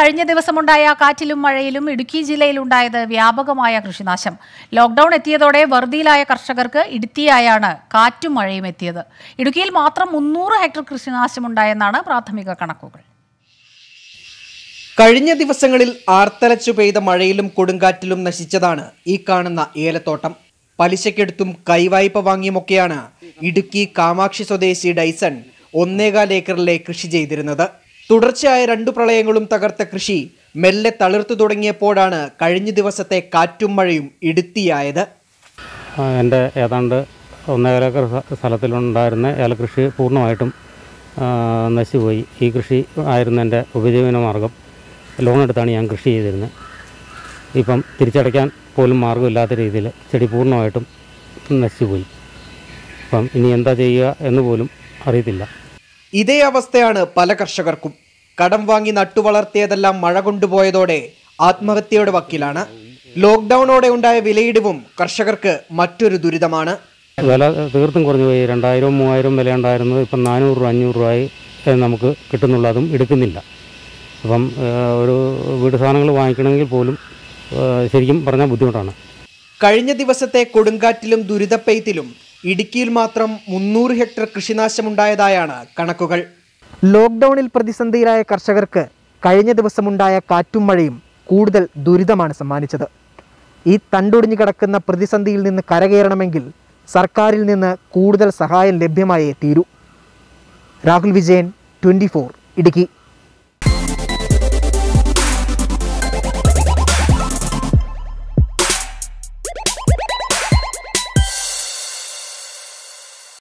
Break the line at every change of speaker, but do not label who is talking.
കഴിഞ്ഞ ദിവസമുണ്ടായ കാറ്റിലും മഴയിലും ഇടുക്കി ജില്ലയിലുണ്ടായത് വ്യാപകമായ കൃഷിനാശം ലോക്ഡൌൺ എത്തിയതോടെ വറുതിയിലായ കർഷകർക്ക് ഇടുത്തിയായാണ് കാറ്റും മഴയും എത്തിയത് ഇടുക്കിയിൽ മാത്രം മുന്നൂറ് ഹെക്ടർ കൃഷിനാശമുണ്ടായെന്നാണ് പ്രാഥമിക കണക്കുകൾ
കഴിഞ്ഞ ദിവസങ്ങളിൽ ആർത്തലച്ചു പെയ്ത മഴയിലും കൊടുങ്കാറ്റിലും നശിച്ചതാണ് ഈ കാണുന്ന ഏലത്തോട്ടം പലിശക്കെടുത്തും കൈവായ്പ വാങ്ങിയുമൊക്കെയാണ് ഇടുക്കി കാമാക്ഷി സ്വദേശി ഡൈസൺ ഒന്നേകാൽ ഏക്കറിലെ കൃഷി ചെയ്തിരുന്നത് തുടർച്ചയായ രണ്ടു പ്രളയങ്ങളും തകർത്ത കൃഷി മെല്ലെ തളിർത്തു തുടങ്ങിയപ്പോഴാണ് കഴിഞ്ഞ ദിവസത്തെ കാറ്റും മഴയും ഇടുത്തിയായത്
ആ, എൻ്റെ ഏതാണ്ട് ഒന്നേകാൽ ഏക്കർ സ്ഥ- സ്ഥലത്തിലുണ്ടായിരുന്ന ഏലകൃഷി പൂർണ്ണമായിട്ടും ആ, നശിച്ചുപോയി ഈ കൃഷി ആയിരുന്നു എൻ്റെ ഉപജീവന മാർഗം ലോൺ എടുത്താണ് ഞാൻ കൃഷി ചെയ്തിരുന്നത് ഇപ്പം തിരിച്ചടയ്ക്കാൻ പോലും മാർഗ്ഗമില്ലാത്ത രീതിയിൽ ചെടി പൂർണ്ണമായിട്ടും നശിച്ചുപോയി അപ്പം ഇനി എന്താ ചെയ്യുക എന്ന് പോലും അറിയത്തില്ല
ഇതേ അവസ്ഥയാണ് പല കർഷകർക്കും കടം വാങ്ങി നട്ടുവളർത്തിയതെല്ലാം മഴ കൊണ്ടുപോയതോടെ ആത്മഹത്യയുടെ വക്കിലാണ് ലോക്ക്ഡൌണോടെ ഉണ്ടായ വിലയിടിവും കർഷകർക്ക് മറ്റൊരു ദുരിതമാണ്
വില തീർത്തും കുറഞ്ഞു പോയി രണ്ടായിരം മൂവായിരം വില ഉണ്ടായിരുന്നത് ഇപ്പം നാനൂറ് രൂപ അഞ്ഞൂറ് രൂപയായി ഏ, നമുക്ക് കിട്ടുന്നുള്ളൂ അതും എടുക്കുന്നില്ല അപ്പം ഏ, ഒരു വീട് സാധനങ്ങൾ വാങ്ങിക്കണമെങ്കിൽ പോലും ഏ, ശരിക്കും പറഞ്ഞാൽ ബുദ്ധിമുട്ടാണ്
കഴിഞ്ഞ ദിവസത്തെ കൊടുങ്കാറ്റിലും ദുരിതപ്പെയ്ത്തിലും ഇടുക്കിയിൽ മാത്രം മുന്നൂറ് ഹെക്ടർ കൃഷിനാശമുണ്ടായതായാണ് കണക്കുകൾ ലോക്ക്ഡൌണിൽ പ്രതിസന്ധിയിലായ കർഷകർക്ക് കഴിഞ്ഞ ദിവസമുണ്ടായ കാറ്റും മഴയും കൂടുതൽ ദുരിതമാണ് സമ്മാനിച്ചത് ഈ തണ്ടൊടിഞ്ഞു കിടക്കുന്ന പ്രതിസന്ധിയിൽ നിന്ന് കരകയറണമെങ്കിൽ സർക്കാരിൽ നിന്ന് കൂടുതൽ സഹായം ലഭ്യമായേ തീരൂ രാഹുൽ വിജയൻ ട്വൻറ്റി ഇടുക്കി